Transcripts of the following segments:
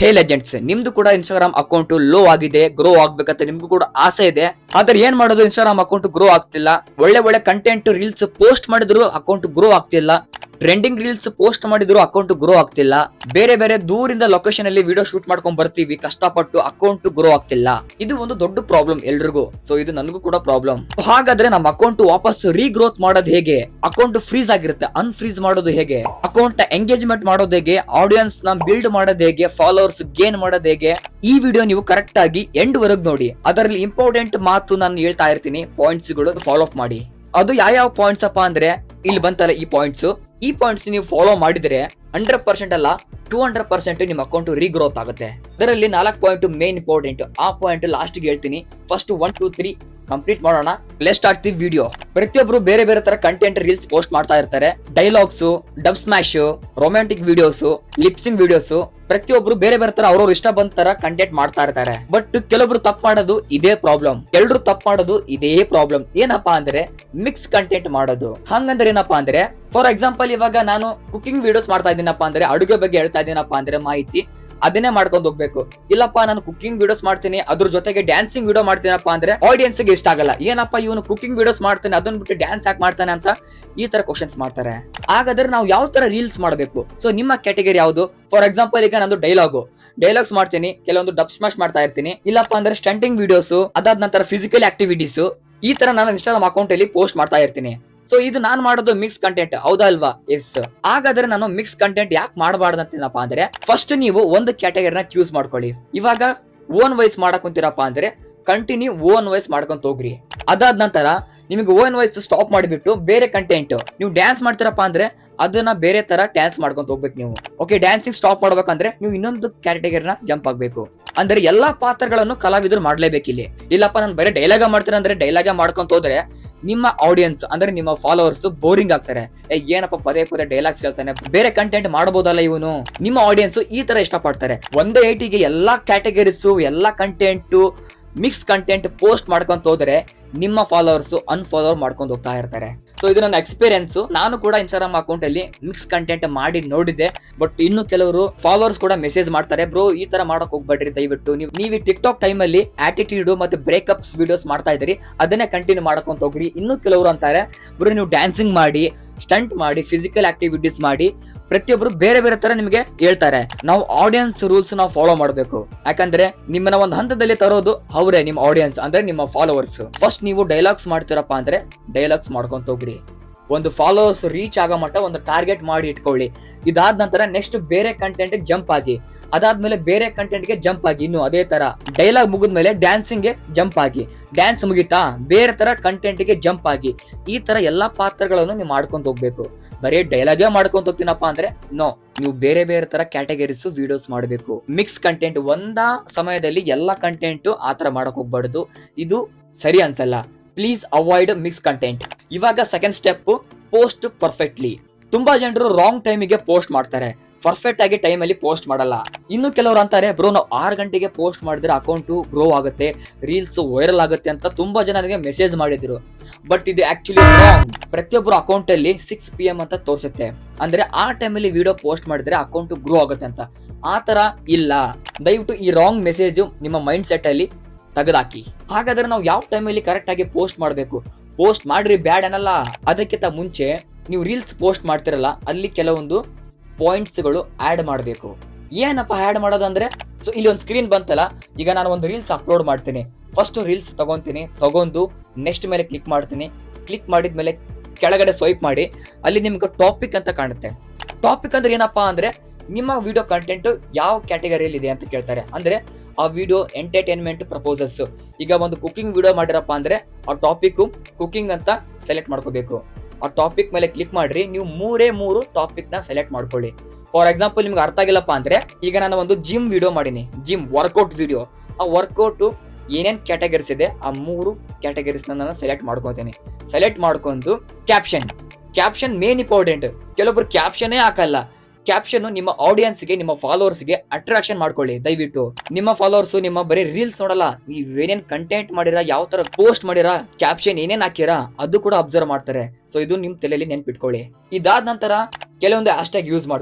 ಹೇ legends ನಿಮ್ದು ಕೂಡ Instagram account low ಆಗಿದೆ ಗ್ರೋ ಆಗ್ಬೇಕಂತ ನಿಮ್ಗೂ ಕೂಡ ಆಸೆ ಇದೆ ಆದ್ರೆ ಏನ್ ಮಾಡೋದು ಇನ್ಸ್ಟಾಗ್ರಾಮ್ ಅಕೌಂಟ್ ಗ್ರೋ ಆಗ್ತಿಲ್ಲ ಒಳ್ಳೆ ಒಳ್ಳೆ ಕಂಟೆಂಟ್ ರೀಲ್ಸ್ ಪೋಸ್ಟ್ ಮಾಡಿದ್ರು ಅಕೌಂಟ್ ಗ್ರೋ ಆಗ್ತಿಲ್ಲ ಟ್ರೆಂಡಿಂಗ್ ರೀಲ್ಸ್ ಪೋಸ್ಟ್ ಮಾಡಿದ್ರು ಅಕೌಂಟ್ ಗ್ರೋ ಆಗ್ತಿಲ್ಲ ಬೇರೆ ಬೇರೆ ದೂರಿಂದ ಲೊಕೇಶನ್ ಅಲ್ಲಿ ವಿಡಿಯೋ ಶೂಟ್ ಮಾಡ್ಕೊಂಡ್ ಬರ್ತೀವಿ ಕಷ್ಟಪಟ್ಟು ಅಕೌಂಟ್ ಗ್ರೋ ಆಗ್ತಿಲ್ಲ ಇದು ಒಂದು ದೊಡ್ಡ ಪ್ರಾಬ್ಲಮ್ ಎಲ್ರಿಗೂ ಸೊ ಇದು ನನಗೂ ಕೂಡ ಪ್ರಾಬ್ಲಮ್ ಹಾಗಾದ್ರೆ ನಮ್ಮ ಅಕೌಂಟ್ ವಾಪಸ್ ರೀಗ್ರೋತ್ ಮಾಡೋದು ಹೇಗೆ ಅಕೌಂಟ್ ಫ್ರೀಸ್ ಆಗಿರುತ್ತೆ ಅನ್ಫ್ರೀಸ್ ಮಾಡೋದು ಹೇಗೆ ಅಕೌಂಟ್ ಎಂಗೇಜ್ಮೆಂಟ್ ಮಾಡೋದು ಹೇಗೆ ಆಡಿಯನ್ಸ್ ನ ಬಿಲ್ಡ್ ಮಾಡೋದು ಹೇಗೆ ಫಾಲೋವರ್ಸ್ ಗೇನ್ ಮಾಡೋದು ಹೇಗೆ ಈ ವಿಡಿಯೋ ನೀವು ಕರೆಕ್ಟ್ ಆಗಿ ಎಂಡ್ ವರೆಗೂ ನೋಡಿ ಅದರಲ್ಲಿ ಇಂಪಾರ್ಟೆಂಟ್ ಮಾತು ನಾನು ಹೇಳ್ತಾ ಇರ್ತೀನಿ ಪಾಯಿಂಟ್ಸ್ ಗಳು ಫಾಲೋ ಅಪ್ ಮಾಡಿ ಅದು ಯಾವ ಪಾಯಿಂಟ್ಸ್ ಅಪ್ಪ ಅಂದ್ರೆ ಇಲ್ಲಿ ಬಂತಲ್ಲ ಈ ಪಾಯಿಂಟ್ಸ್ ಈ ಪಾಯಿಂಟ್ಸ್ ನೀವು ಫಾಲೋ ಮಾಡಿದ್ರೆ ಹಂಡ್ರೆಡ್ ಪರ್ಸೆಂಟ್ ಅಲ್ಲ ಟೂ ಹಂಡ್ರೆಡ್ ಪರ್ಸೆಂಟ್ ನಿಮ್ಮ ಅಕೌಂಟ್ ರೀಗ್ರೋತ್ ಆಗುತ್ತೆ ಅದರಲ್ಲಿ ನಾಲ್ಕು ಪಾಯಿಂಟ್ ಮೇನ್ ಇಂಪಾರ್ಟೆಂಟ್ ಆ ಪಾಯಿಂಟ್ ಲಾಸ್ಟ್ ಹೇಳ್ತೀನಿ first one two three complete ಮಾಡೋಣ ಲೆಸ್ಟ್ ಆಗ್ತೀವಿ ವಿಡಿಯೋ ಪ್ರತಿಯೊಬ್ರು ಬೇರೆ ಬೇರೆ ತರ ಕಂಟೆಂಟ್ ರೀಲ್ಸ್ ಪೋಸ್ಟ್ ಮಾಡ್ತಾ ಇರ್ತಾರೆ dialogues Dubsmash romantic videos lip sync videos ಪ್ರತಿಯೊಬ್ರು ಬೇರೆ ಬೇರೆ ತರ ಅವ್ರವ್ರ ಇಷ್ಟ ಬಂದ ತರ ಕಂಟೆಂಟ್ ಮಾಡ್ತಾ ಇರ್ತಾರೆ ಬಟ್ ಕೆಲವೊಬ್ರು ತಪ್ಪು ಮಾಡೋದು ಇದೇ ಪ್ರಾಬ್ಲಮ್ ಎಲ್ರು ತಪ್ಪು ಮಾಡೋದು ಇದೇ ಪ್ರಾಬ್ಲಮ್ ಏನಪ್ಪಾ ಅಂದ್ರೆ ಮಿಕ್ಸ್ ಕಂಟೆಂಟ್ ಮಾಡೋದು ಹಂಗಂದ್ರೆ ಏನಪ್ಪಾ ಅಂದ್ರೆ ಫಾರ್ ಎಕ್ಸಾಂಪಲ್ ಇವಾಗ ನಾನು ಕುಕಿಂಗ್ ವಿಡಿಯೋಸ್ ಮಾಡ್ತಾ ಇದ್ದೀನಪ್ಪ ಅಂದ್ರೆ ಅಡುಗೆ ಬಗ್ಗೆ ಹೇಳ್ತಾ ಇದ್ದೀನಪ್ಪ ಅಂದ್ರೆ ಮಾಹಿತಿ ಅದನ್ನೇ ಮಾಡ್ಕೊಂಡು ಹೋಗ್ಬೇಕು ಇಲ್ಲಪ್ಪ ನಾನು ಕುಕಿಂಗ್ ವಿಡಿಯೋಸ್ ಮಾಡ್ತೀನಿ ಅದ್ರ ಜೊತೆಗೆ ಡ್ಯಾನ್ಸಿಂಗ್ ವಿಡಿಯೋ ಮಾಡ್ತೀನಪ್ಪ ಅಂದ್ರೆ ಆಡಿಯನ್ಸ್ ಗೆ ಇಷ್ಟ ಆಗಲ್ಲ ಏನಪ್ಪ ಇವನು ಕುಕಿಂಗ್ ವಿಡಿಯೋಸ್ ಮಾಡ್ತಾನೆ ಅದನ್ನ ಬಿಟ್ಟು ಡ್ಯಾನ್ಸ್ ಯಾಕೆ ಮಾಡ್ತಾನೆ ಅಂತ ಈ ತರ ಕ್ವಶನ್ಸ್ ಮಾಡ್ತಾರೆ ಹಾಗಾದ್ರೆ ನಾವು ಯಾವ ತರ ರೀಲ್ಸ್ ಮಾಡಬೇಕು ಸೊ ನಿಮ್ಮ ಕ್ಯಾಟಗರಿ ಯಾವುದು ಫಾರ್ ಎಕ್ಸಾಂಪಲ್ ಈಗ ನಂದು ಡೈಲಾಗು ಡೈಲಾಗ್ಸ್ ಮಾಡ್ತೀನಿ ಕೆಲವೊಂದು ಡಬ್ ಸ್ಮಾಶ್ ಮಾಡ್ತಾ ಇರ್ತೀನಿ ಇಲ್ಲಪ್ಪ ಅಂದ್ರೆ ಸ್ಟಂಟಿಂಗ್ ವಿಡಿಯೋಸ್ ಅದಾದ ನಂತರ ಫಿಸಿಕಲ್ ಆಕ್ಟಿವಿಟೀಸ್ ಈ ತರ ನಾನು ಇನ್ಸ್ಟಾಗ್ರಾಮ್ ಅಕೌಂಟ್ ಅಲ್ಲಿ ಪೋಸ್ಟ್ ಮಾಡ್ತಾ ಇರ್ತೀನಿ ಸೊ ಇದು ನಾನ್ ಮಾಡೋದು ಮಿಕ್ಸ್ ಕಂಟೆಂಟ್ ಹೌದಾ ಅಲ್ವಾ ಎಸ್ ಹಾಗಾದ್ರೆ ನಾನು ಮಿಕ್ಸ್ ಕಂಟೆಂಟ್ ಯಾಕೆ ಮಾಡಬಾರ್ದಂತೇನಪ್ಪ ಅಂದ್ರೆ ಫಸ್ಟ್ ನೀವು ಒಂದು ಕ್ಯಾಟಗರಿನ ಚೂಸ್ ಮಾಡ್ಕೊಳ್ಳಿ ಇವಾಗ ಓನ್ ವೈಸ್ ಮಾಡಕ್ ಕುಂತೀರಪ್ಪ ಅಂದ್ರೆ ಕಂಟಿನ್ಯೂ ಓನ್ ವೈಸ್ ಮಾಡ್ಕೊಂತ ಹೋಗ್ರಿ ಅದಾದ ನಂತರ ನಿಮಗೆ ಓನ್ ವೈಸ್ ಸ್ಟಾಪ್ ಮಾಡಿಬಿಟ್ಟು ಬೇರೆ ಕಂಟೆಂಟ್ ನೀವು ಡ್ಯಾನ್ಸ್ ಮಾಡ್ತೀರಪ್ಪ ಅಂದ್ರೆ ಅದನ್ನ ಬೇರೆ ತರ ಡ್ಯಾನ್ಸ್ ಮಾಡ್ಕೊಂತ ಹೋಗ್ಬೇಕು ನೀವು ಓಕೆ ಡ್ಯಾನ್ಸಿಂಗ್ ಸ್ಟಾಪ್ ಮಾಡ್ಬೇಕಂದ್ರೆ ನೀವು ಇನ್ನೊಂದು ಕ್ಯಾಟಗರಿನ ಜಂಪ್ ಆಗ್ಬೇಕು ಅಂದ್ರೆ ಎಲ್ಲಾ ಪಾತ್ರಗಳನ್ನು ಕಲಾವಿದರು ಮಾಡ್ಲೇಬೇಕು ಇಲ್ಲಿ ಇಲ್ಲಪ್ಪ ನಾನು ಬರೀ ಡೈಲಾಗ ಮಾಡ್ತೀನಿ ಅಂದ್ರೆ ಡೈಲಾಗ ಮಾಡ್ಕೊಂತ ಹೋದ್ರೆ ನಿಮ್ಮ ಆಡಿಯನ್ಸ್ ಅಂದ್ರೆ ನಿಮ್ಮ ಫಾಲೋವರ್ಸ್ ಬೋರಿಂಗ್ ಆಗ್ತಾರೆ ಏ ಏನಪ್ಪ ಪದೇ ಪದೇ ಡೈಲಾಗ್ಸ್ ಹೇಳ್ತಾನೆ ಬೇರೆ ಕಂಟೆಂಟ್ ಮಾಡಬಹುದಲ್ಲ ಇವನು ನಿಮ್ಮ ಆಡಿಯನ್ಸ್ ಈ ತರ ಇಷ್ಟಪಡ್ತಾರೆ ಒಂದೇ ಏಟಿಗೆ ಎಲ್ಲಾ ಕ್ಯಾಟಗರೀಸ್ ಎಲ್ಲಾ ಕಂಟೆಂಟ್ ಮಿಕ್ಸ್ ಕಂಟೆಂಟ್ ಪೋಸ್ಟ್ ಮಾಡ್ಕೊಂತ ಹೋದ್ರೆ ನಿಮ್ಮ ಫಾಲೋವರ್ಸ್ ಅನ್ಫಾಲೋವರ್ ಮಾಡ್ಕೊಂಡು ಹೋಗ್ತಾ ಇರ್ತಾರೆ ಸೊ ಇದು ನನ್ನ ಎಕ್ಸ್ಪೀರಿಯನ್ಸ್ ನಾನು ಕೂಡ ಇನ್ಸ್ಟಾಗ್ರಾಮ್ ಅಕೌಂಟ್ ಅಲ್ಲಿ ಮಿಕ್ಸ್ ಕಂಟೆಂಟ್ ಮಾಡಿ ನೋಡಿದ್ದೆ ಬಟ್ ಇನ್ನು ಕೆಲವರು ಫಾಲೋವರ್ಸ್ ಕೂಡ ಮೆಸೇಜ್ ಮಾಡ್ತಾರೆ ಬ್ರೋ ಈ ತರ ಮಾಡಕ್ ಹೋಗ್ಬೇಡ್ರಿ ದಯವಿಟ್ಟು ನೀವು ನೀವು ಟಿಕ್ ಟಾಕ್ ಟೈಮ್ ಅಲ್ಲಿ ಆಟಿಟ್ಯೂಡ್ ಮತ್ತೆ ಬ್ರೇಕಪ್ಸ್ ವಿಡಿಯೋಸ್ ಮಾಡ್ತಾ ಇದ್ದೀರಿ ಅದನ್ನೇ ಕಂಟಿನ್ಯೂ ಮಾಡ್ಕೊಂತ ಹೋಗ್ರಿ ಇನ್ನು ಕೆಲವರು ಅಂತಾರೆ ಬ್ರೋ ನೀವು ಡ್ಯಾನ್ಸಿಂಗ್ ಮಾಡಿ ಸ್ಟಂಟ್ ಮಾಡಿ ಫಿಸಿಕಲ್ ಆಕ್ಟಿವಿಟೀಸ್ ಮಾಡಿ ಪ್ರತಿಯೊಬ್ರು ಬೇರೆ ಬೇರೆ ತರ ನಿಮಗೆ ಹೇಳ್ತಾರೆ ನಾವು ಆಡಿಯನ್ಸ್ ರೂಲ್ಸ್ ನಾವು ಫಾಲೋ ಮಾಡಬೇಕು ಯಾಕಂದ್ರೆ ನಿಮ್ಮನ್ನ ಒಂದು ಹಂತದಲ್ಲಿ ತರೋದು ಅವರೇ ನಿಮ್ಮ ಆಡಿಯನ್ಸ್ ಅಂದ್ರೆ ನಿಮ್ಮ ಫಾಲೋವರ್ಸ್ ಫಸ್ಟ್ ನೀವು ಡೈಲಾಗ್ಸ್ ಮಾಡ್ತೀರಪ್ಪ ಅಂದ್ರೆ ಡೈಲಾಗ್ಸ್ ಮಾಡ್ಕೊಂತ ಹೋಗ್ರಿ ಒಂದು ಫಾಲೋವರ್ಸ್ ರೀಚ್ ಆಗೋ ಮಟ್ಟ ಒಂದು ಟಾರ್ಗೆಟ್ ಮಾಡಿ ಇಟ್ಕೊಳ್ಳಿ ಇದಾದ ನಂತರ ನೆಕ್ಸ್ಟ್ ಬೇರೆ ಕಂಟೆಂಟ್ ಜಂಪ್ ಆಗಿ ಅದಾದ್ಮೇಲೆ ಬೇರೆ ಕಂಟೆಂಟ್ ಗೆ ಜಂಪ್ ಆಗಿ ಇನ್ನು ಅದೇ ತರ ಡೈಲಾಗ್ ಮುಗಿದ್ಮೇಲೆ ಡ್ಯಾನ್ಸಿಂಗ್ ಗೆ ಜಂಪ್ ಆಗಿ ಡ್ಯಾನ್ಸ್ ಮುಗಿತಾ ಬೇರೆ ತರ ಕಂಟೆಂಟ್ ಗೆ ಜಂಪ್ ಆಗಿ ಈ ತರ ಎಲ್ಲಾ ಪಾತ್ರಗಳನ್ನು ನೀವು ಮಾಡ್ಕೊಂತ ಹೋಗ್ಬೇಕು ಬರೀ ಡೈಲಾಗೇ ಮಾಡ್ಕೊಂತ ಹೋಗ್ತೀನಪ್ಪ ಅಂದ್ರೆ ನೋ ನೀವು ಬೇರೆ ಬೇರೆ ತರ ಕ್ಯಾಟಗರೀಸ್ ವಿಡಿಯೋಸ್ ಮಾಡಬೇಕು ಮಿಕ್ಸ್ ಕಂಟೆಂಟ್ ಒಂದ ಸಮಯದಲ್ಲಿ ಎಲ್ಲಾ ಕಂಟೆಂಟ್ ಆತರ ಮಾಡಕ್ ಹೋಗ್ಬಾರ್ದು ಇದು ಸರಿ ಅನ್ಸಲ್ಲ ಪ್ಲೀಸ್ ಅವಾಯ್ಡ್ ಮಿಕ್ಸ್ ಕಂಟೆಂಟ್ ಇವಾಗ ಸೆಕೆಂಡ್ ಸ್ಟೆಪ್ ಪೋಸ್ಟ್ ಪರ್ಫೆಕ್ಟ್ಲಿ ತುಂಬಾ ಜನರು ರಾಂಗ್ ಟೈಮಿಗೆ ಪೋಸ್ಟ್ ಮಾಡ್ತಾರೆ ಪರ್ಫೆಕ್ಟ್ ಆಗಿ ಟೈಮ್ ಅಲ್ಲಿ ಪೋಸ್ಟ್ ಮಾಡಲ್ಲ ಇನ್ನು ಕೆಲವರು ಅಂತಾರೆ ಬ್ರೋ ನಾವು ಆರು ಗಂಟೆಗೆ ಪೋಸ್ಟ್ ಮಾಡಿದ್ರೆ ಅಕೌಂಟ್ ಗ್ರೋ ಆಗುತ್ತೆ ರೀಲ್ಸ್ ವೈರಲ್ ಆಗುತ್ತೆ ಅಂತ ತುಂಬಾ ಜನ ನನಗೆ ಮೆಸೇಜ್ ಮಾಡಿದ್ರು ಬಟ್ ಇದು ಆಕ್ಚುಲಿ ರಾಂಗ್ ಪ್ರತಿಯೊಬ್ಬರು ಅಕೌಂಟ್ ಅಲ್ಲಿ ಸಿಕ್ಸ್ ಪಿ ಎಂ ಅಂತ ತೋರಿಸುತ್ತೆ ಅಂದ್ರೆ ಆ ಟೈಮಲ್ಲಿ ವಿಡಿಯೋ ಪೋಸ್ಟ್ ಮಾಡಿದ್ರೆ ಅಕೌಂಟ್ ಗ್ರೋ ಆಗುತ್ತೆ ಅಂತ ಆ ತರ ಇಲ್ಲ ದಯವಿಟ್ಟು ಈ ರಾಂಗ್ ಮೆಸೇಜ್ ನಿಮ್ಮ ಮೈಂಡ್ ಸೆಟ್ ಅಲ್ಲಿ ತೆಗೆದಾಕಿ ಹಾಗಾದ್ರೆ ನಾವು ಯಾವ ಟೈಮಲ್ಲಿ ಕರೆಕ್ಟ್ ಆಗಿ ಪೋಸ್ಟ್ ಮಾಡಬೇಕು ಪೋಸ್ಟ್ ಮಾಡ್ರಿ ಬ್ಯಾಡ್ ಅನ್ನಲ್ಲ ಅದಕ್ಕಿಂತ ಮುಂಚೆ ನೀವು ರೀಲ್ಸ್ ಪೋಸ್ಟ್ ಮಾಡ್ತಿರಲ್ಲ ಅಲ್ಲಿ ಕೆಲವೊಂದು ಪಾಯಿಂಟ್ಸ್ ಗಳು ಆಡ್ ಮಾಡಬೇಕು ಏನಪ್ಪ ಆಡ್ ಮಾಡೋದು ಅಂದ್ರೆ ಸೊ ಇಲ್ಲಿ ಒಂದು ಸ್ಕ್ರೀನ್ ಬಂತಲ್ಲ ಈಗ ನಾನು ಒಂದು ರೀಲ್ಸ್ ಅಪ್ಲೋಡ್ ಮಾಡ್ತೀನಿ ಫಸ್ಟ್ ರೀಲ್ಸ್ ತಗೊಂತೀನಿ ತಗೊಂಡು ನೆಕ್ಸ್ಟ್ ಮೇಲೆ ಕ್ಲಿಕ್ ಮಾಡ್ತೀನಿ ಕ್ಲಿಕ್ ಮಾಡಿದ್ಮೇಲೆ ಕೆಳಗಡೆ ಸ್ವೈಪ್ ಮಾಡಿ ಅಲ್ಲಿ ನಿಮ್ಗೆ ಟಾಪಿಕ್ ಅಂತ ಕಾಣುತ್ತೆ ಟಾಪಿಕ್ ಅಂದ್ರೆ ಏನಪ್ಪಾ ಅಂದ್ರೆ ನಿಮ್ಮ ವಿಡಿಯೋ ಕಂಟೆಂಟ್ ಯಾವ ಕ್ಯಾಟಗರಿಯಲ್ಲಿ ಇದೆ ಅಂತ ಕೇಳ್ತಾರೆ ಅಂದ್ರೆ ಆ ವಿಡಿಯೋ ಎಂಟರ್ಟೈನ್ಮೆಂಟ್ ಪ್ರಪೋಸಸ್ ಈಗ ಒಂದು ಕುಕಿಂಗ್ ವಿಡಿಯೋ ಮಾಡಿರಪ್ಪ ಅಂದ್ರೆ ಆ ಟಾಪಿಕ್ ಕುಕಿಂಗ್ ಅಂತ ಸೆಲೆಕ್ಟ್ ಮಾಡ್ಕೋಬೇಕು ಆ ಟಾಪಿಕ್ ಮೇಲೆ ಕ್ಲಿಕ್ ಮಾಡ್ರಿ ನೀವು ಮೂರೇ ಮೂರು ಟಾಪಿಕ್ ನ ಸೆಲೆಕ್ಟ್ ಮಾಡ್ಕೊಳ್ಳಿ ಫಾರ್ ಎಕ್ಸಾಂಪಲ್ ನಿಮ್ಗೆ ಅರ್ಥ ಆಗಿಲ್ಲಪ್ಪ ಅಂದ್ರೆ ಈಗ ನಾನು ಒಂದು ಜಿಮ್ ವಿಡಿಯೋ ಮಾಡೀನಿ ಜಿಮ್ ವರ್ಕೌಟ್ ವಿಡಿಯೋ ಆ ವರ್ಕೌಟ್ ಏನೇನ್ ಕ್ಯಾಟಗರೀಸ್ ಇದೆ ಆ ಮೂರು ಕ್ಯಾಟಗರೀಸ್ ನಾನು ಸೆಲೆಕ್ಟ್ ಮಾಡ್ಕೋತೀನಿ ಸೆಲೆಕ್ಟ್ ಮಾಡ್ಕೊಂಡು ಕ್ಯಾಪ್ಷನ್ ಕ್ಯಾಪ್ಷನ್ ಮೇನ್ ಇಂಪಾರ್ಟೆಂಟ್ ಕೆಲವೊಬ್ರು ಕ್ಯಾಪ್ಷನ್ನೇ ಹಾಕಲ್ಲ ಕ್ಯಾಪ್ಷನ್ ನಿಮ್ಮ ಆಡಿಯನ್ಸ್ಗೆ ನಿಮ್ಮ ಫಾಲೋವರ್ಸ್ಗೆ ಅಟ್ರಾಕ್ಷನ್ ಮಾಡ್ಕೊಳ್ಳಿ ದಯವಿಟ್ಟು ನಿಮ್ಮ ಫಾಲೋವರ್ಸ್ ನಿಮ್ಮ ಬರೀ ರೀಲ್ಸ್ ನೋಡಲ್ಲ ನೀವು ಏನೇನ್ ಕಂಟೆಂಟ್ ಮಾಡಿರಾ ಯಾವ ತರ ಪೋಸ್ಟ್ ಮಾಡಿರಾ ಕ್ಯಾಪ್ಷನ್ ಏನೇನ್ ಹಾಕಿರಾ ಅದು ಕೂಡ ಅಬ್ಸರ್ವ್ ಮಾಡ್ತಾರೆ ಸೊ ಇದು ನಿಮ್ ತಲೆಯಲ್ಲಿ ನೆನ್ಪಿಟ್ಕೊಳ್ಳಿ ಇದಾದ ನಂತರ ಕೆಲವೊಂದು ಹ್ಯಾಶ್ ಟ್ಯಾಗ್ ಯೂಸ್ ಮಾಡ್ಕೊಳ್ಳಿ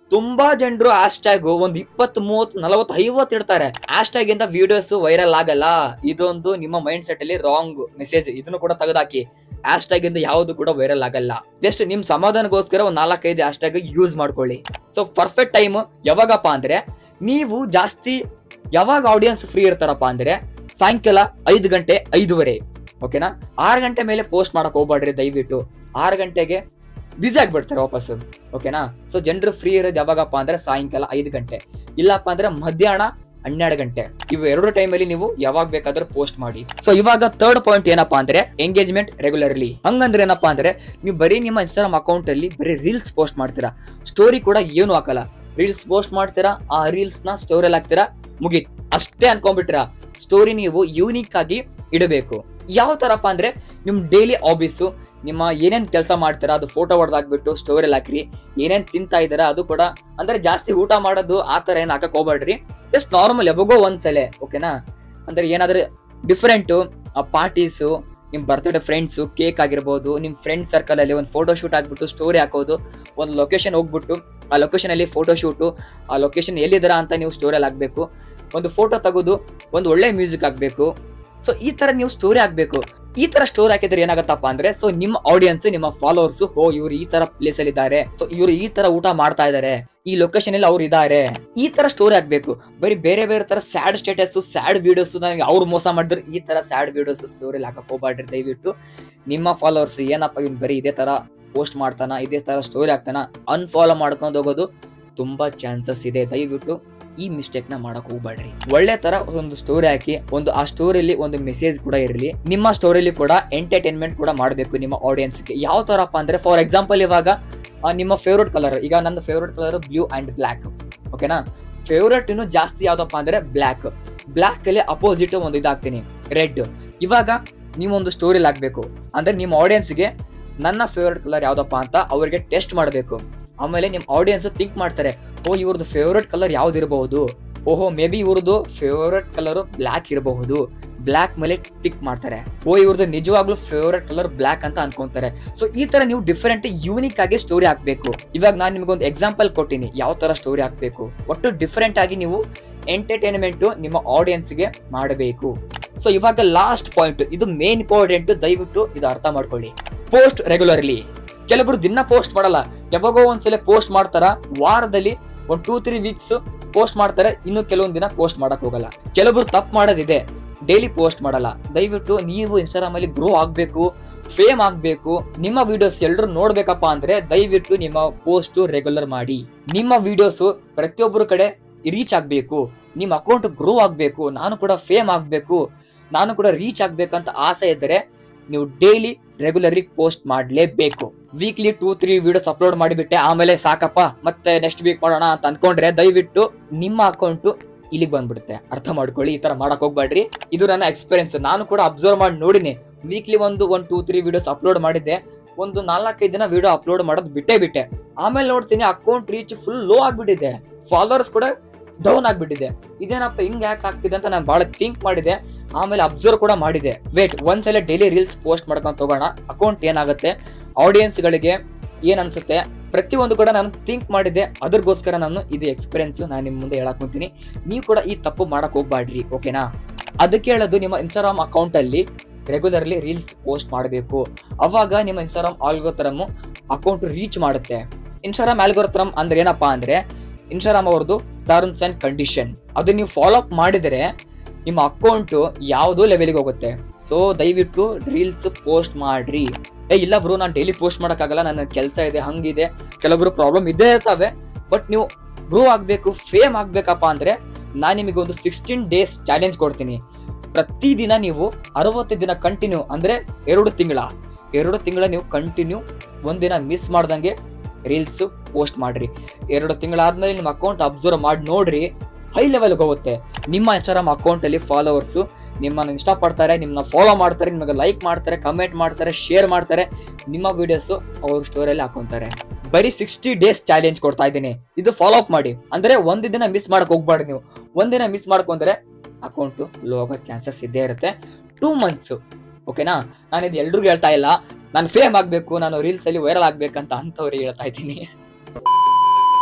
ತುಂಬಾ ಜನರು ಹ್ಯಾಶ್ ಟ್ಯಾಗ್ ಒಂದ್ ಇಪ್ಪತ್ ಮೂವತ್ ನಲವತ್ ಐವತ್ ಇಡ್ತಾರೆ ಹ್ಯಾಶ್ ಟ್ಯಾಗ್ ಇಂದ ವಿಡಿಯೋಸ್ ವೈರಲ್ ಆಗಲ್ಲ ಇದೊಂದು ನಿಮ್ಮ ಮೈಂಡ್ ಸೆಟ್ ಅಲ್ಲಿ ರಾಂಗ್ ಮೆಸೇಜ್ ಇದನ್ನು ಕೂಡ ತೆಗೆದಾಕಿ ಹ್ಯಾಶ್ ಟ್ಯಾಗ್ ಇಂದ ಯಾವ್ದು ಕೂಡ ವೈರಲ್ ಆಗಲ್ಲ ಜಸ್ಟ್ ನಿಮ್ ಸಮಾಧಾನಗೋಸ್ಕರ ಒಂದ್ ನಾಲ್ಕೈದು ಹ್ಯಾಶ್ ಟ್ಯಾಗ್ ಯೂಸ್ ಮಾಡ್ಕೊಳ್ಳಿ ಸೊ ಪರ್ಫೆಕ್ಟ್ ಟೈಮ್ ಯಾವಾಗಪ್ಪ ಅಂದ್ರೆ ನೀವು ಜಾಸ್ತಿ ಯಾವಾಗ ಆಡಿಯನ್ಸ್ ಫ್ರೀ ಇರ್ತಾರಪ್ಪ ಅಂದ್ರೆ ಸಾಯಂಕಾಲ ಐದು ಗಂಟೆ ಐದುವರೆ ಓಕೆನಾ ಆರು ಗಂಟೆ ಮೇಲೆ ಪೋಸ್ಟ್ ಮಾಡಕ್ ಹೋಗ್ಬೇಡ್ರಿ ದಯವಿಟ್ಟು ಆರು ಗಂಟೆಗೆ ಬ್ಯುಸಿ ಆಗ್ಬಿಡ್ತಾರೆ ವಾಪಸ್ ಓಕೆನಾ ಸೊ ಜನರು ಫ್ರೀ ಇರೋದು ಯಾವಾಗಪ್ಪ ಅಂದ್ರೆ ಸಾಯಂಕಾಲ ಐದು ಗಂಟೆ ಇಲ್ಲಪ್ಪ ಅಂದ್ರೆ ಮಧ್ಯಾಹ್ನ ಹನ್ನೆರಡು ಗಂಟೆ ಇವು ಎರಡು ಟೈಮಲ್ಲಿ ನೀವು ಯಾವಾಗ ಬೇಕಾದ್ರೂ ಪೋಸ್ಟ್ ಮಾಡಿ ಸೊ ಇವಾಗ ಥರ್ಡ್ ಪಾಯಿಂಟ್ ಏನಪ್ಪಾ ಅಂದ್ರೆ ಎಂಗೇಜ್ಮೆಂಟ್ ರೆಗ್ಯುಲರ್ಲಿ ಹಂಗಂದ್ರೆ ಏನಪ್ಪಾ ಅಂದ್ರೆ ನೀವು ಬರೀ ನಿಮ್ಮ ಇನ್ಸ್ಟಾಗ್ರಾಮ್ ಅಕೌಂಟ್ ಅಲ್ಲಿ ಬರೀ ರೀಲ್ಸ್ ಪೋಸ್ಟ್ ಮಾಡ್ತೀರಾ ಸ್ಟೋರಿ ಕೂಡ ಏನು ಹಾಕಲ್ಲ ರೀಲ್ಸ್ ಪೋಸ್ಟ್ ಮಾಡ್ತೀರಾ ಆ ರೀಲ್ಸ್ ನ ಸ್ಟೋರಿಯಲ್ಲಿ ಹಾಕ್ತೀರಾ ಮುಗೀತ್ ಅಷ್ಟೇ ಅನ್ಕೊಂಡ್ಬಿಟ್ರ ಸ್ಟೋರಿ ನೀವು ಯೂನಿಕ್ ಆಗಿ ಇಡಬೇಕು ಯಾವ ತರಪ್ಪ ಅಂದ್ರೆ ನಿಮ್ ಡೈಲಿ ಹಾಬೀಸು ನಿಮ್ಮ ಏನೇನ್ ಕೆಲಸ ಮಾಡ್ತೀರಾ ಅದು ಫೋಟೋ ಹೊಡೆದಾಕ್ಬಿಟ್ಟು ಸ್ಟೋರಿಯಲ್ಲಿ ಹಾಕ್ರಿ ಏನೇನ್ ತಿಂತಾ ಇದ್ದೀರಾ ಅದು ಕೂಡ ಅಂದ್ರೆ ಜಾಸ್ತಿ ಊಟ ಮಾಡೋದು ಆ ತರ ಏನ್ ಹಾಕಕ್ ಹೋಗ್ಬೇಡ್ರಿ ಜಸ್ಟ್ ನಾರ್ಮಲ್ ಯಾವಾಗೋ ಒಂದ್ಸಲೆ ಓಕೆನಾ ಅಂದ್ರೆ ಏನಾದ್ರೆ ಡಿಫ್ರೆಂಟು ಪಾರ್ಟೀಸು ನಿಮ್ ಬರ್ತ್ಡೇ ಫ್ರೆಂಡ್ಸು ಕೇಕ್ ಆಗಿರ್ಬೋದು ನಿಮ್ ಫ್ರೆಂಡ್ ಸರ್ಕಲ್ ಅಲ್ಲಿ ಒಂದು ಫೋಟೋ ಶೂಟ್ ಆಗ್ಬಿಟ್ಟು ಸ್ಟೋರಿ ಹಾಕೋದು ಒಂದು ಲೊಕೇಶನ್ ಹೋಗ್ಬಿಟ್ಟು ಆ ಲೊಕೇಶನ್ ಅಲ್ಲಿ ಫೋಟೋ ಶೂಟು ಆ ಲೊಕೇಶನ್ ಎಲ್ಲಿದ್ದೀರಾ ಅಂತ ನೀವು ಸ್ಟೋರಿಯಲ್ಲಿ ಹಾಕ್ಬೇಕು ಒಂದು ಫೋಟೋ ತೆಗೆದು ಒಂದು ಒಳ್ಳೆ ಮ್ಯೂಸಿಕ್ ಹಾಕ್ಬೇಕು ಸೊ ಈ ತರ ನೀವು ಸ್ಟೋರಿ ಹಾಕ್ಬೇಕು ಈ ತರ ಸ್ಟೋರಿ ಹಾಕಿದ್ರೆ ಏನಾಗತ್ತಪ್ಪ ಅಂದ್ರೆ ಸೊ ನಿಮ್ಮ ಆಡಿಯನ್ಸ್ ನಿಮ್ಮ ಫಾಲೋವರ್ಸ್ ಓ ಇವ್ರು ಈ ತರ ಪ್ಲೇಸ್ ಅಲ್ಲಿ ಇದ್ದಾರೆ ಸೊ ಇವ್ರು ಈ ತರ ಊಟ ಮಾಡ್ತಾ ಇದಾರೆ ಈ ಲೊಕೇಶನ್ ಅಲ್ಲಿ ಅವ್ರು ಇದಾರೆ ಈ ತರ ಸ್ಟೋರಿ ಹಾಕ್ಬೇಕು ಬರೀ ಬೇರೆ ಬೇರೆ ತರ ಸ್ಯಾಡ್ ಸ್ಟೇಟಸ್ ಸ್ಯಾಡ್ ವಿಡಿಯೋಸ್ ನನಗೆ ಅವ್ರು ಮೋಸ ಮಾಡಿದ್ರು ಈ ತರ ಸ್ಯಾಡ್ ವಿಡಿಯೋಸ್ ಸ್ಟೋರಿ ಹಾಕಕ್ ಹೋಗ್ಬಾಡ್ರಿ ದಯವಿಟ್ಟು ನಿಮ್ಮ ಫಾಲೋವರ್ಸ್ ಏನಪ್ಪ ಇವ್ನು ಬರೀ ಇದೇ ತರ ಪೋಸ್ಟ್ ಮಾಡ್ತಾನ ಇದೇ ತರ ಸ್ಟೋರಿ ಹಾಕ್ತಾನ ಅನ್ಫಾಲೋ ಮಾಡ್ಕೊಂಡು ಹೋಗೋದು ತುಂಬಾ ಚಾನ್ಸಸ್ ಇದೆ ದಯವಿಟ್ಟು ಈ ಮಿಸ್ಟೇಕ್ ನ ಮಾಡಕ್ ಹೋಗ್ಬೇಡ್ರಿ ಒಳ್ಳೆ ತರ ಒಂದು ಸ್ಟೋರಿ ಹಾಕಿ ಒಂದು ಆ ಸ್ಟೋರಿಲಿ ಒಂದು ಮೆಸೇಜ್ ಕೂಡ ಇರಲಿ ನಿಮ್ಮ ಸ್ಟೋರಿಲಿ ಕೂಡ ಎಂಟರ್ಟೈನ್ಮೆಂಟ್ ಕೂಡ ಮಾಡಬೇಕು ನಿಮ್ಮ ಆಡಿಯನ್ಸ್ಗೆ ಯಾವ ತರಪ್ಪ ಅಂದ್ರೆ ಫಾರ್ ಎಕ್ಸಾಂಪಲ್ ಇವಾಗ ಆ, ನಿಮ್ಮ ಫೇವ್ರೆಟ್ ಕಲರ್ ಈಗ ನಂದು favourite colour blue and black ಓಕೆನಾ ಫೇವ್ರೆಟ್ ಇನ್ನು ಜಾಸ್ತಿ ಯಾವ್ದಪ್ಪ ಅಂದ್ರೆ ಬ್ಲ್ಯಾಕ್ ಬ್ಲ್ಯಾಕ್ ಅಲ್ಲಿ ಅಪೋಸಿಟ್ ಒಂದು ಇದಾಗ್ತೀನಿ ರೆಡ್ ಇವಾಗ ನೀವೊಂದು ಸ್ಟೋರಿಲಿ ಹಾಕ್ಬೇಕು ಅಂದ್ರೆ ನಿಮ್ಮ ಆಡಿಯನ್ಸ್ಗೆ ನನ್ನ ಫೇವ್ರೆಟ್ ಕಲರ್ ಯಾವ್ದಪ್ಪ ಅಂತ ಅವ್ರಿಗೆ ಟೆಸ್ಟ್ ಮಾಡಬೇಕು ಆಮೇಲೆ ನಿಮ್ಮ ಆಡಿಯನ್ಸ್ ಥಿಂಕ್ ಮಾಡ್ತಾರೆ ಓ ಇವ್ರದ್ದು ಫೇವ್ರೆಟ್ ಕಲರ್ ಯಾವ್ದು ಇರಬಹುದು ಓಹೋ ಮೇ ಬಿ ಇವ್ರದ್ದು ಫೇವ್ರೆಟ್ ಕಲರ್ ಬ್ಲ್ಯಾಕ್ ಇರಬಹುದು ಬ್ಲ್ಯಾಕ್ ಮೇಲೆ ಟಿಕ್ ಮಾಡ್ತಾರೆ ಓ ಇವ್ರದ್ದು ನಿಜವಾಗ್ಲೂ ಫೇವ್ರೆಟ್ ಕಲರ್ ಬ್ಲ್ಯಾಕ್ ಅಂತ ಅನ್ಕೊಂತಾರೆ ಸೊ ಈ ತರ ನೀವು ಡಿಫರೆಂಟ್ ಯೂನಿಕ್ ಆಗಿ ಸ್ಟೋರಿ ಹಾಕ್ಬೇಕು ಇವಾಗ ನಾನು ನಿಮಗೊಂದು ಎಕ್ಸಾಂಪಲ್ ಕೊಟ್ಟಿನಿ ಯಾವ ತರ ಸ್ಟೋರಿ ಹಾಕ್ಬೇಕು ಒಟ್ಟು ಡಿಫರೆಂಟ್ ಆಗಿ ನೀವು ಎಂಟರ್ಟೈನ್ಮೆಂಟ್ ನಿಮ್ಮ ಆಡಿಯನ್ಸ್ಗೆ ಮಾಡಬೇಕು ಸೊ ಇವಾಗ ಲಾಸ್ಟ್ ಪಾಯಿಂಟ್ ಇದು ಮೇನ್ ಇಂಪಾರ್ಟೆಂಟ್ ದಯವಿಟ್ಟು ಇದು ಅರ್ಥ ಮಾಡ್ಕೊಳ್ಳಿ ಪೋಸ್ಟ್ ರೆಗ್ಯುಲರ್ಲಿ ಕೆಲವರು ದಿನ ಪೋಸ್ಟ್ ಮಾಡಲ್ಲ ಯಾವಾಗೋ ಒಂದ್ಸಲ ಪೋಸ್ಟ್ ಮಾಡ್ತಾರ ವಾರದಲ್ಲಿ ಒಂದ್ ಟೂ ತ್ರೀ ವೀಕ್ಸ್ ಪೋಸ್ಟ್ ಮಾಡ್ತಾರೆ ಇನ್ನು ಕೆಲವೊಂದ್ ದಿನ ಪೋಸ್ಟ್ ಮಾಡಕ್ ಹೋಗಲ್ಲ ಕೆಲವರು ತಪ್ಪು ಮಾಡೋದಿದೆ ಡೈಲಿ ಪೋಸ್ಟ್ ಮಾಡಲ್ಲ ದಯವಿಟ್ಟು ನೀವು ಇನ್ಸ್ಟಾಗ್ರಾಮ್ ಅಲ್ಲಿ ಗ್ರೋ ಆಗ್ಬೇಕು ಫೇಮ್ ಆಗ್ಬೇಕು ನಿಮ್ಮ ವಿಡಿಯೋಸ್ ಎಲ್ಲರೂ ನೋಡ್ಬೇಕಪ್ಪ ಅಂದ್ರೆ ದಯವಿಟ್ಟು ನಿಮ್ಮ ಪೋಸ್ಟ್ ರೆಗ್ಯುಲರ್ ಮಾಡಿ ನಿಮ್ಮ ವಿಡಿಯೋಸ್ ಪ್ರತಿಯೊಬ್ಬರ ಕಡೆ ರೀಚ್ ಆಗ್ಬೇಕು ನಿಮ್ಮ ಅಕೌಂಟ್ ಗ್ರೋ ಆಗ್ಬೇಕು ನಾನು ಕೂಡ ಫೇಮ್ ಆಗ್ಬೇಕು ನಾನು ಕೂಡ ರೀಚ್ ಆಗ್ಬೇಕಂತ ಆಸೆ ಇದ್ದರೆ ನೀವು ಡೈಲಿ ರೆಗ್ಯುಲರ್ಲಿ ಪೋಸ್ಟ್ ಮಾಡಲೇಬೇಕು weekly two three videos upload ಮಾಡಿಬಿಟ್ಟೆ ಆಮೇಲೆ ಸಾಕಪ್ಪ ಮತ್ತೆ ನೆಕ್ಸ್ಟ್ ವೀಕ್ ಮಾಡೋಣ ಅಂತ ಅನ್ಕೊಂಡ್ರೆ ದಯವಿಟ್ಟು ನಿಮ್ಮ ಅಕೌಂಟ್ ಇಲ್ಲಿಗೆ ಬಂದ್ಬಿಡುತ್ತೆ ಅರ್ಥ ಮಾಡ್ಕೊಳ್ಳಿ ಈ ತರ ಮಾಡಕ್ ಹೋಗ್ಬೇಡ್ರಿ ಇದು ನನ್ನ ಎಕ್ಸ್ಪೀರಿಯನ್ಸ್ ನಾನು ಕೂಡ ಅಬ್ಸರ್ವ್ ಮಾಡಿ ನೋಡಿನಿ ವೀಕ್ಲಿ ಒಂದು one two three videos upload ಮಾಡಿದ್ದೆ ಒಂದು ನಾಲ್ಕೈದು ದಿನ ವಿಡಿಯೋ ಅಪ್ಲೋಡ್ ಮಾಡೋದು ಬಿಟ್ಟೇ ಬಿಟ್ಟೆ ಆಮೇಲೆ ನೋಡ್ತೀನಿ ಅಕೌಂಟ್ ರೀಚ್ ಫುಲ್ ಲೋ ಆಗ್ಬಿಟ್ಟಿದೆ ಫಾಲೋವರ್ಸ್ ಕೂಡ ಡೌನ್ ಆಗ್ಬಿಟ್ಟಿದೆ ಇದೇನಪ್ಪ ಹಿಂಗ್ ಯಾಕೆ ಆಗ್ತಿದೆ ಅಂತ ನಾನು ಬಹಳ ಥಿಂಕ್ ಮಾಡಿದೆ ಆಮೇಲೆ ಅಬ್ಸರ್ವ್ ಕೂಡ ಮಾಡಿದೆ ವೇಟ್ ಒಂದ್ಸಲ ಡೈಲಿ ರೀಲ್ಸ್ ಪೋಸ್ಟ್ ಮಾಡ್ಕೊಂತ ಹೋಗೋಣ ಅಕೌಂಟ್ ಏನಾಗುತ್ತೆ ಆಡಿಯನ್ಸ್ ಗಳಿಗೆ ಏನ್ ಅನ್ಸುತ್ತೆ ಪ್ರತಿಯೊಂದು ಕೂಡ ನಾನು ಥಿಂಕ್ ಮಾಡಿದ್ದೆ ಅದ್ರಗೋಸ್ಕರ ನಾನು ಇದು ಎಕ್ಸ್ಪೀರಿಯನ್ಸ್ ನಾನು ನಿಮ್ ಮುಂದೆ ಹೇಳಕ್ ಕುಂತೀನಿ ನೀವು ಕೂಡ ಈ ತಪ್ಪು ಮಾಡಕ್ ಹೋಗ್ಬಾಡ್ರಿ ಓಕೆನಾ ಅದಕ್ಕೆ ಹೇಳೋದು ನಿಮ್ಮ ಇನ್ಸ್ಟಾಗ್ರಾಮ್ ಅಕೌಂಟ್ ಅಲ್ಲಿ ರೆಗ್ಯುಲರ್ಲಿ ರೀಲ್ಸ್ ಪೋಸ್ಟ್ ಮಾಡಬೇಕು ಅವಾಗ ನಿಮ್ಮ ಇನ್ಸ್ಟಾಗ್ರಾಮ್ ಆಲ್ಗೋತರಮ್ ಅಕೌಂಟ್ ರೀಚ್ ಮಾಡುತ್ತೆ ಇನ್ಸ್ಟಾಗ್ರಾಮ್ ಆಲ್ಗೋತರಮ್ ಅಂದ್ರೆ ಏನಪ್ಪಾ ಅಂದ್ರೆ ಇನ್ಸ್ಟಾಗ್ರಾಮ್ ಅವ್ರದ್ದು ಟರ್ಮ್ಸ್ ಅಂಡ್ ಕಂಡೀಷನ್ ಅದು ನೀವು ಫಾಲೋ ಅಪ್ ಮಾಡಿದರೆ ನಿಮ್ಮ ಅಕೌಂಟ್ ಯಾವುದೋ ಲೆವೆಲ್ಗೆ ಹೋಗುತ್ತೆ ಸೊ ದಯವಿಟ್ಟು ರೀಲ್ಸ್ ಪೋಸ್ಟ್ ಮಾಡ್ರಿ ಏ ಇಲ್ಲ ಬ್ರೋ ನಾನು ಡೈಲಿ ಪೋಸ್ಟ್ ಮಾಡೋಕ್ಕಾಗಲ್ಲ ನನ್ನ ಕೆಲಸ ಇದೆ ಹಂಗಿದೆ ಕೆಲವೊಬ್ರು ಪ್ರಾಬ್ಲಮ್ ಇದ್ದೇ ಇರ್ತವೆ ಬಟ್ ನೀವು ಗ್ರೋ ಆಗಬೇಕು ಫೇಮ್ ಆಗಬೇಕಪ್ಪ ಅಂದರೆ ನಾನು ನಿಮಗೆ ಒಂದು ಸಿಕ್ಸ್ಟೀನ್ ಡೇಸ್ ಚಾಲೆಂಜ್ ಕೊಡ್ತೀನಿ ಪ್ರತಿದಿನ ನೀವು ಅರವತ್ತು ದಿನ ಕಂಟಿನ್ಯೂ ಅಂದರೆ ಎರಡು ತಿಂಗಳ ಎರಡು ತಿಂಗಳ ನೀವು ಕಂಟಿನ್ಯೂ ಒಂದಿನ ಮಿಸ್ ಮಾಡ್ದಂಗೆ ರೀಲ್ಸ್ ಪೋಸ್ಟ್ ಮಾಡ್ರಿ ಎರಡು ತಿಂಗಳಾದ್ಮೇಲೆ ನಿಮ್ಮ ಅಕೌಂಟ್ ಅಬ್ಸರ್ವ್ ಮಾಡಿ ನೋಡ್ರಿ ಹೈ ಲೆವೆಲ್ಗೆ ಹೋಗುತ್ತೆ ನಿಮ್ಮ ಇನ್ಸ್ಟಾಗ್ರಾಮ್ ಅಕೌಂಟಲ್ಲಿ ಫಾಲೋವರ್ಸು ನಿಮ್ಮನ್ನು ಇಷ್ಟಪಡ್ತಾರೆ ನಿಮ್ಮನ್ನ ಫಾಲೋ ಮಾಡ್ತಾರೆ ನಿಮಗೆ ಲೈಕ್ ಮಾಡ್ತಾರೆ ಕಮೆಂಟ್ ಮಾಡ್ತಾರೆ ಶೇರ್ ಮಾಡ್ತಾರೆ ನಿಮ್ಮ ವಿಡಿಯೋಸು ಅವ್ರ ಸ್ಟೋರಿಯಲ್ಲಿ ಹಾಕೊಂತಾರೆ ಬರೀ ಸಿಕ್ಸ್ಟಿ ಡೇಸ್ ಚಾಲೆಂಜ್ ಕೊಡ್ತಾ ಇದ್ದೀನಿ ಇದು ಫಾಲೋ ಅಪ್ ಮಾಡಿ ಅಂದ್ರೆ ಒಂದು ದಿನ ಮಿಸ್ ಮಾಡಕ್ ಹೋಗ್ಬಾರ್ದು ನೀವು ಒಂದಿನ ಮಿಸ್ ಮಾಡ್ಕೊಂಡ್ರೆ ಅಕೌಂಟ್ ಲೋ ಆಗೋ ಚಾನ್ಸಸ್ ಇದ್ದೇ ಇರುತ್ತೆ ಟೂ ಮಂತ್ಸ್ ಓಕೆನಾ ನಾನು ಇದು ಎಲ್ರಿಗೂ ಹೇಳ್ತಾ ಇಲ್ಲ ನಾನು ಫೇಮ್ ಆಗಬೇಕು ನಾನು ರೀಲ್ಸ್ ಅಲ್ಲಿ ವೈರಲ್ ಆಗ್ಬೇಕಂತ ಅಂಥವ್ರಿಗೆ ಹೇಳ್ತಾ ಇದ್ದೀನಿ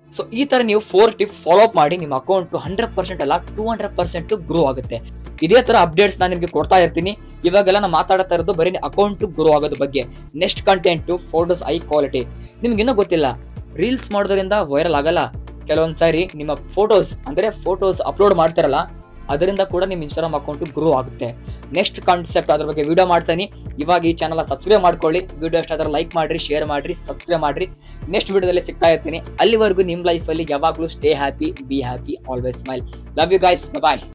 ಸೊ ಈ ತರ ನೀವು ಫೋರ್ ಟಿಪ್ ಫಾಲೋ ಅಪ್ ಮಾಡಿ ನಿಮ್ಮ ಅಕೌಂಟ್ ಹಂಡ್ರೆಡ್ ಪರ್ಸೆಂಟ್ ಅಲ್ಲ ಟೂ ಹಂಡ್ರೆಡ್ ಪರ್ಸೆಂಟ್ ಗ್ರೋ ಆಗುತ್ತೆ ಇದೇ ತರ ಅಪ್ಡೇಟ್ಸ್ ನಾನು ನಿಮಗೆ ಕೊಡ್ತಾ ಇರ್ತೀನಿ ಇವಾಗೆಲ್ಲ ನಾನು ಮಾತಾಡ್ತಾ ಇರೋದು ಬರೀ ಅಕೌಂಟ್ ಗ್ರೋ ಆಗೋದ್ರ ಬಗ್ಗೆ next content photos high quality ನಿಮ್ಗೆ ಇನ್ನೂ ಗೊತ್ತಿಲ್ಲ ರೀಲ್ಸ್ ಮಾಡೋದ್ರಿಂದ ವೈರಲ್ ಆಗಲ್ಲ ಕೆಲವೊಂದ್ಸಾರಿ ನಿಮ್ಮ ಫೋಟೋಸ್ ಅಂದ್ರೆ ಫೋಟೋಸ್ ಅಪ್ಲೋಡ್ ಮಾಡ್ತಾರಲ್ಲ ಅದರಿಂದ ಕೂಡ ನಿಮ್ಮ ಇನ್ಸ್ಟಾಗ್ರಾಮ್ ಅಕೌಂಟ್ ಗ್ರೋ ಆಗುತ್ತೆ ನೆಕ್ಸ್ಟ್ ಕಾನ್ಸೆಪ್ಟ್ ಅದ್ರ ಬಗ್ಗೆ ವಿಡಿಯೋ ಮಾಡ್ತೀನಿ ಇವಾಗ ಈ ಚಾನಲ್ ಸಬ್ಸ್ಕ್ರೈಬ್ ಮಾಡ್ಕೊಳ್ಳಿ ವಿಡಿಯೋ ಇಷ್ಟ ಆದ್ರೆ ಲೈಕ್ ಮಾಡ್ರಿ ಶೇರ್ ಮಾಡ್ರಿ ಸಬ್ಸ್ಕ್ರೈಬ್ ಮಾಡ್ರಿ ನೆಕ್ಸ್ಟ್ ವಿಡಿಯೋದಲ್ಲಿ ಸಿಗ್ತಾ ಇರ್ತೀನಿ ಅಲ್ಲಿವರೆಗೂ ನಿಮ್ಮ ಲೈಫಲ್ಲಿ ಯಾವಾಗಲೂ stay happy be happy always smile love you guys bye